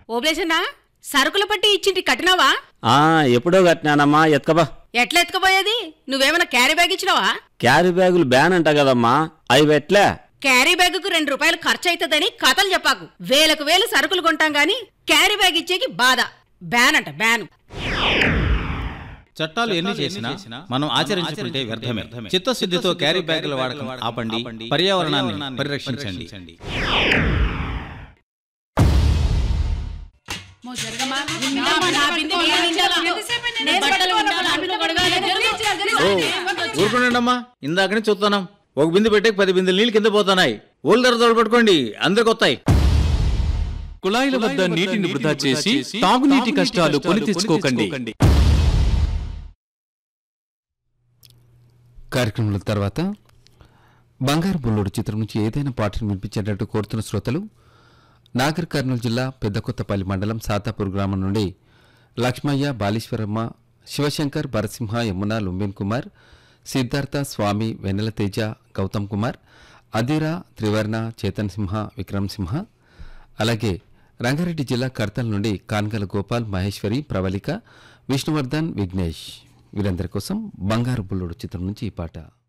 ఓబ్లేసన్నా సరుకుల పట్టి ఇచ్చింటి కట్టినావా ఆ ఎప్పుడో కట్టినానమ్మా ఎత్కబా ఎట్లా ఎత్తుకుపోయేది నువ్వేమైనా క్యారీ బ్యాగ్ ఇచ్చినావా క్యారీ బ్యాగులు బ్యాన్ అంట కదమ్మా అవి పెట్లే క్యారీ బ్యాగుకు రెండు రూపాయలు ఖర్చు అవుతుందని కథలు చెప్పాకు వేలకు వేలు సరుకులు కొంటాం గాని క్యారీ బ్యాగ్ ఇచ్చేకి బాధ బ్యాన్ అంట బ్యాన్ చట్టాలు ఎన్ని చేసినా మనం ఆచరించుకుంటే వ్యర్థమే చిత్తశుద్ధితో క్యారీ బ్యాగుల వాడకం ఆపండి పర్యావరణాన్ని పరిరక్షించండి ఓ ఊరుకునండమ్మా ఇందాక నుంచి చూస్తున్నాం ఒక బిందె పెట్టే పది బిందెలు నీళ్ళు కింద పోతున్నాయి ఓల్డర్ తోడపట్టుకోండి అందరికి వస్తాయి కుళాయిల వద్ద నీటిని వృధా చేసి తాగునీటి కష్టాలు కొని తెచ్చుకోకండి కార్యక్రమంలో తర్వాత బంగారు బుల్లోడు చిత్రం నుంచి ఏదైనా పాటను వినిపించేటట్టు కోరుతున్న శ్రోతలు నాగర్ కర్నూలు జిల్లా పెద్దకొత్తపల్లి మండలం సాతాపూర్ గ్రామం నుండి లక్ష్మయ్య బాలీశ్వరమ్మ శివశంకర్ భరసింహ యమున లుంబిన్ కుమార్ సిద్ధార్థ స్వామి వెన్నెల తేజ గౌతమ్ కుమార్ అదిరా త్రివర్ణ చేతన్ సింహ విక్రమ్ సింహ అలాగే రంగారెడ్డి జిల్లా కర్తల్ నుండి కాన్గల గోపాల్ మహేశ్వరి ప్రవళిక విష్ణువర్ధన్ విఘ్నేష్ వీరందరి కోసం బంగారు బుల్లోడు చిత్రం నుంచి ఈ పాట